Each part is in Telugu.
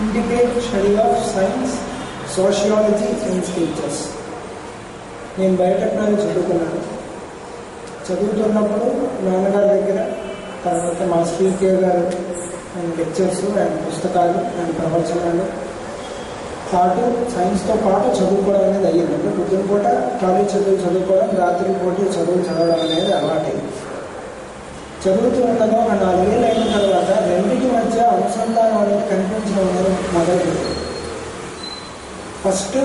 integrate study of science sociology and speeches నేను బయోటెక్నాలజీ చదువుకున్నాను చదువుతున్నప్పుడు నాన్నగారి దగ్గర తర్వాత మా శ్రీకే గారు ఆయన లెక్చర్స్ ఆయన పుస్తకాలు ఆయన ప్రవచనాలు పాటు సైన్స్తో పాటు చదువుకోవడం అనేది అయ్యింది అంటే పొద్దున పూట కాలేజ్ చదువులు చదువుకోవడం రాత్రి పూట చదువులు చదవడం అనేది అలవాటైంది చదువుతూ ఉండగా ఒక నాలుగేళ్ళు అయిన తర్వాత రెండింటి మధ్య అనుసంధానం అనేది కనిపించడం అనేది మొదలుపెట్టింది ఫస్ట్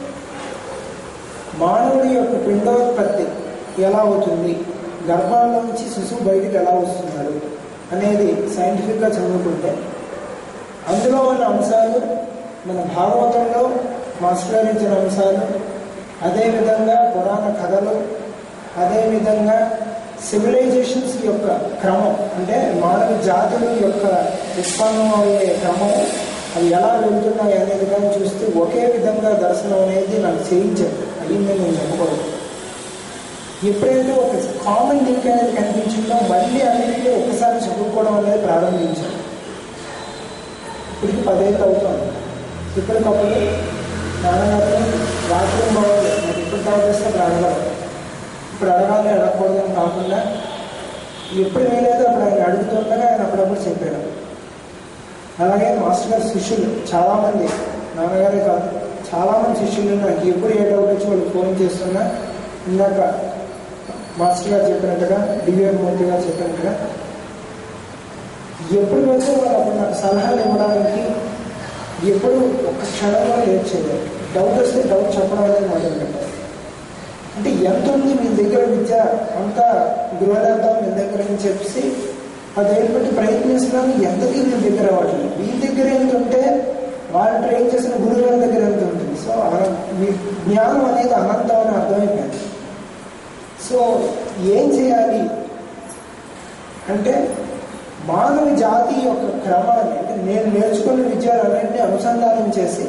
మానవుడి యొక్క పిండోత్పత్తి ఎలా అవుతుంది గర్భంలోంచి శిశువు బయటికి ఎలా వస్తున్నాడు అనేది సైంటిఫిక్గా చదువుకుంటే అందులో ఉన్న అంశాలు మన భాగవతంలో మాస్టరించిన అంశాలు అదేవిధంగా పురాణ కథలు అదేవిధంగా సివిలైజేషన్స్ యొక్క క్రమం అంటే మానవ జాతుల యొక్క ఉత్పన్నం అయ్యే క్రమం అవి ఎలా వెళ్తున్నాయి అనేది కానీ చూస్తే ఒకే విధంగా దర్శనం అనేది నాకు చేయించాడు అయ్యిందని నేను చెప్పకూడదు ఎప్పుడైతే ఒక కామన్ లింక్ అనేది కనిపించిందో మళ్ళీ అన్నింటినీ ఒకసారి చదువుకోవడం అనేది ప్రారంభించాను ఇప్పటికి పదేళ్ళు అవుతుంది ఇప్పటికప్పుడు నాన్నగారు రాత్రి బాగోలేదు నాకు ఇప్పుడు కాల్ చేస్తే అప్పుడు అడగదు ఇప్పుడు అడగాలి అడగకూడదని కాకుండా ఎప్పుడు వీలైతే అప్పుడు ఆయన అడుగుతుండగా ఆయన అప్పుడప్పుడు చెప్పాడు అలాగే మాస్టర్ గారి శిష్యులు చాలామంది నాన్నగారే కాదు చాలామంది శిష్యులు నాకు ఎప్పుడు ఏ డౌట్ వచ్చి వాళ్ళు ఫోన్ చేస్తున్నా ఇందాక మాస్టర్ గారు చెప్పినట్టుగా డివిఎం మూర్తి గారు చెప్పినట్టుగా ఎప్పుడు వెళ్తే వాళ్ళు అప్పుడు నాకు సలహాలు ఇవ్వడానికి ఎప్పుడు ఒక క్షణంలో లేట్ చేయలేదు డౌట్ వస్తే డౌట్ చెప్పడం అనేది మొదలు పెట్టారు అంటే ఎంత ఉంది మీ దగ్గర విద్య అంతా గృహదాంతం మీ దగ్గర అని చెప్పి పదేళ్ళు బట్టి ప్రయత్నిస్తున్నాను ఎంతకీ మీ దగ్గర అవ్వట్లేదు మీ దగ్గర ఎంత ఉంటే వాళ్ళు ట్రైన్ చేసిన గురువు గారి దగ్గర ఎంత ఉంటుంది సో అన- మీ జ్ఞానం అనేది అనంతం అని అర్థమైపోయింది సో ఏం చేయాలి అంటే మానవ జాతి యొక్క క్రమాన్ని అంటే నేను నేర్చుకున్న విద్యలన్నింటినీ అనుసంధానం చేసి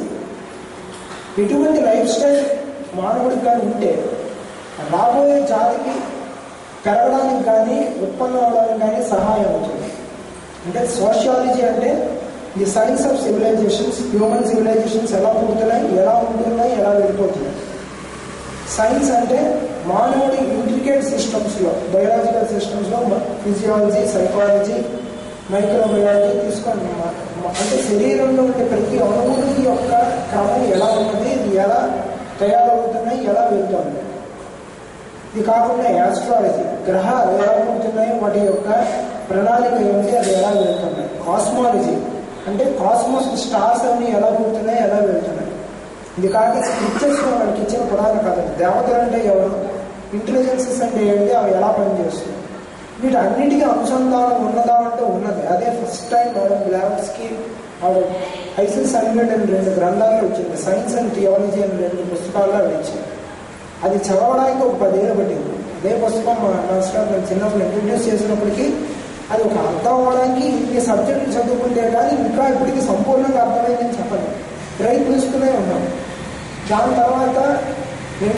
ఎటువంటి లైఫ్ స్టైల్ మానవుడికి కానీ ఉంటే రాబోయే జాతికి పెరగడానికి కానీ ఉత్పన్నం అవడానికి కానీ సహాయం అవుతుంది అంటే సోషియాలజీ అంటే the science of civilizations human civilizations ఎలా పుడుతున్నాయి ఎలా ఉంటున్నాయి ఎలా వెళ్ళిపోతున్నాయి సైన్స్ అంటే మానవుడి ఇంట్రికేట్ సిస్టమ్స్లో బయోలాజికల్ సిస్టమ్స్లో ఫిజియాలజీ సైకాలజీ మైక్రోబయాలజీ తీసుకొని మ- మ- అంటే శరీరంలో ఉండే ప్రతి అణువుకి యొక్క క్రమం ఎలా ఉన్నది ఇది ఎలా తయారవుతున్నాయి ఎలా వెళ్తుంది ఇది కాకుండా యాస్ట్రాలజీ గ్రహాలు ఎలా పుడుతున్నాయి వాటి యొక్క ప్రణాళిక ఏమిటి అది ఎలా వెళ్తున్నాయి కాస్మాలజీ అంటే కాస్మోస్ స్టార్స్ అన్ని ఎలా పుడుతున్నాయి ఎలా వెళ్తున్నాయి ఇది కాక స్క్రిప్చర్స్ మనకి ఇచ్చిన పురాణ కథలు దేవతలు అంటే ఎవరు ఇంటెలిజెన్సెస్ అంటే ఏంటి అవి ఎలా పనిచేస్తున్నాయి వీటన్నిటికీ అనుసంధానం ఉన్నదా అంటే ఉన్నది అదే ఫస్ట్ టైం మేడం బ్లాక్స్కి ఆవిడ ఐసిస్ హండ్రెడ్ అని రెండు గ్రంథాల్లో వచ్చింది సైన్స్ అండ్ థియాలజీ అని రెండు పుస్తకాల్లో ఆవిడ ఇచ్చింది అది చదవడానికి ఒక పదేళ్ళు పట్టింది అదే పుస్తకం మా మాస్టర్ నేను చిన్నప్పుడు ఇంట్రడ్యూస్ చేసినప్పటికీ అది ఒక అర్థం అవ్వడానికి ఇన్ని సబ్జెక్టులు చదువుకుంటే కానీ ఇంకా ఇప్పటికి సంపూర్ణంగా అర్థమైందని చెప్పలేదు ప్రయత్నిస్తూనే ఉన్నాం దాని తర్వాత